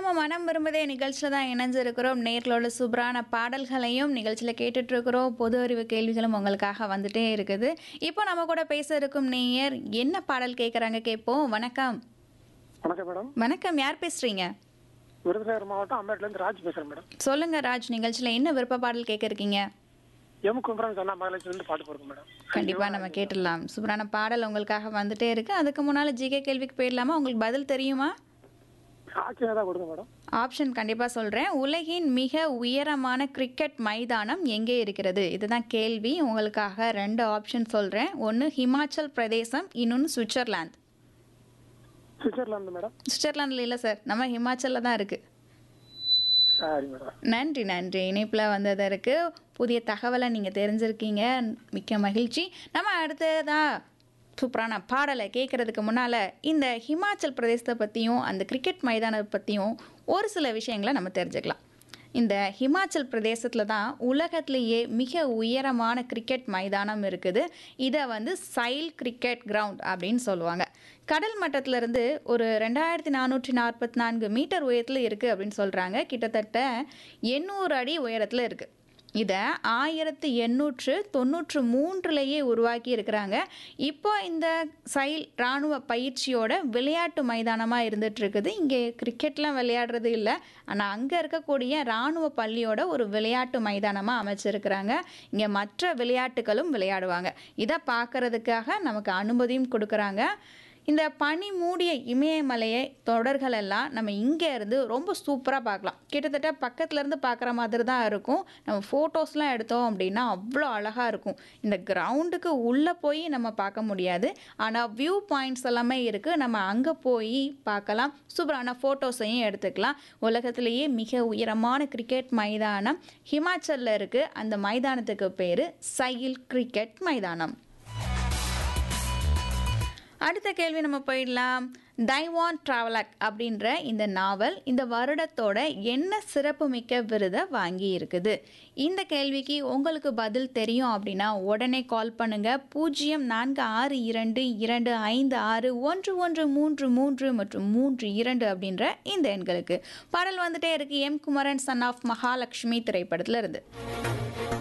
நம்ம மனம் விரும்புதே நிகழ்ச்சியில் தான் இணைஞ்சிருக்கிறோம் நேர்களோட சூப்பரான பாடல்களையும் நிகழ்ச்சியில் கேட்டுட்டு இருக்கிறோம் பொது அறிவு கேள்விகளும் உங்களுக்காக வந்துட்டே இருக்குது இப்போ நம்ம கூட பேச இருக்கும் நேயர் என்ன பாடல் கேட்குறாங்க கேட்போம் வணக்கம் வணக்கம் மேடம் வணக்கம் யார் பேசுறீங்க விருதுநகர் மாவட்டம் அம்பேட்லேருந்து ராஜ் பேசுகிறேன் மேடம் சொல்லுங்க ராஜ் நிகழ்ச்சியில் என்ன விருப்ப பாடல் கேட்க இருக்கீங்க எம் கும்பரன் சொன்னா மகளிர்லேருந்து பாட்டு போடுங்க மேடம் கண்டிப்பா நம்ம கேட்டுடலாம் சூப்பரான பாடல் உங்களுக்காக வந்துட்டே இருக்கு அதுக்கு முன்னால ஜிகே கேள்விக்கு போயிடலாமா உங்களுக்கு பதில் தெரியுமா ஆட்சியாக தான் கொடுங்க மேடம் ஆப்ஷன் கண்டிப்பாக சொல்கிறேன் உலகின் மிக உயரமான கிரிக்கெட் மைதானம் எங்கே இருக்கிறது இதுதான் கேள்வி உங்களுக்காக ரெண்டு ஆப்ஷன் சொல்கிறேன் ஒன்று ஹிமாச்சல் பிரதேசம் இன்னொன்று சுவிட்சர்லாந்து சுவிட்சர்லாந்து மேடம் சுவிட்சர்லாந்தில் இல்லை சார் நம்ம ஹிமாச்சலில் தான் இருக்குது சரி மேடம் நன்றி நன்றி இணைப்பில் வந்ததற்கு புதிய தகவலை நீங்கள் தெரிஞ்சிருக்கீங்க மிக்க மகிழ்ச்சி நம்ம அடுத்ததா சூப்பரான பாடலை கேட்குறதுக்கு முன்னால் இந்த ஹிமாச்சல் பிரதேசத்தை பற்றியும் அந்த கிரிக்கெட் மைதானத்தை பற்றியும் ஒரு சில விஷயங்களை நம்ம தெரிஞ்சுக்கலாம் இந்த ஹிமாச்சல் பிரதேசத்தில் தான் உலகத்திலேயே மிக உயரமான கிரிக்கெட் மைதானம் இருக்குது இதை வந்து சைல் கிரிக்கெட் கிரவுண்ட் அப்படின்னு சொல்லுவாங்க கடல் மட்டத்திலிருந்து ஒரு ரெண்டாயிரத்தி நானூற்றி நாற்பத்தி நான்கு மீட்டர் உயரத்தில் இருக்குது அப்படின்னு சொல்கிறாங்க கிட்டத்தட்ட எண்ணூறு அடி உயரத்தில் இருக்குது இதை ஆயிரத்தி எண்ணூற்று தொண்ணூற்று மூன்றுலேயே உருவாக்கி இருக்கிறாங்க இப்போ இந்த சைல் இராணுவ பயிற்சியோட விளையாட்டு மைதானமாக இருந்துட்டு இருக்குது இங்கே கிரிக்கெட்லாம் விளையாடுறது இல்லை ஆனால் அங்கே இருக்கக்கூடிய இராணுவ பள்ளியோட ஒரு விளையாட்டு மைதானமாக அமைச்சிருக்கிறாங்க இங்கே மற்ற விளையாட்டுகளும் விளையாடுவாங்க இதை பார்க்கறதுக்காக நமக்கு அனுமதியும் கொடுக்குறாங்க இந்த பனி மூடிய இமயமலையை தொடர்கள் எல்லாம் நம்ம இங்கே இருந்து ரொம்ப சூப்பராக பார்க்கலாம் கிட்டத்தட்ட பக்கத்துல இருந்து பார்க்குற மாதிரி தான் இருக்கும் நம்ம ஃபோட்டோஸ்லாம் எடுத்தோம் அப்படின்னா அவ்வளோ அழகாக இருக்கும் இந்த கிரவுண்டுக்கு உள்ளே போய் நம்ம பார்க்க முடியாது ஆனால் வியூ பாயிண்ட்ஸ் எல்லாமே இருக்குது நம்ம அங்கே போய் பார்க்கலாம் சூப்பரான ஃபோட்டோஸையும் எடுத்துக்கலாம் உலகத்திலேயே மிக உயரமான கிரிக்கெட் மைதானம் ஹிமாச்சலில் இருக்குது அந்த மைதானத்துக்கு பேர் சைல் கிரிக்கெட் மைதானம் அடுத்த கேள்வி நம்ம போயிடலாம் தைவான் ட்ராவலக் அப்படின்ற இந்த நாவல் இந்த வருடத்தோட என்ன சிறப்புமிக்க விருதை வாங்கி இருக்குது இந்த கேள்விக்கு உங்களுக்கு பதில் தெரியும் அப்படின்னா உடனே கால் பண்ணுங்க பூஜ்ஜியம் நான்கு ஆறு இரண்டு இரண்டு ஐந்து ஆறு ஒன்று ஒன்று மூன்று மூன்று மற்றும் மூன்று இரண்டு அப்படின்ற இந்த எண்களுக்கு பாடல் வந்துட்டே இருக்கு M Kumaran son of Mahalakshmi திரைப்படத்துல இருந்து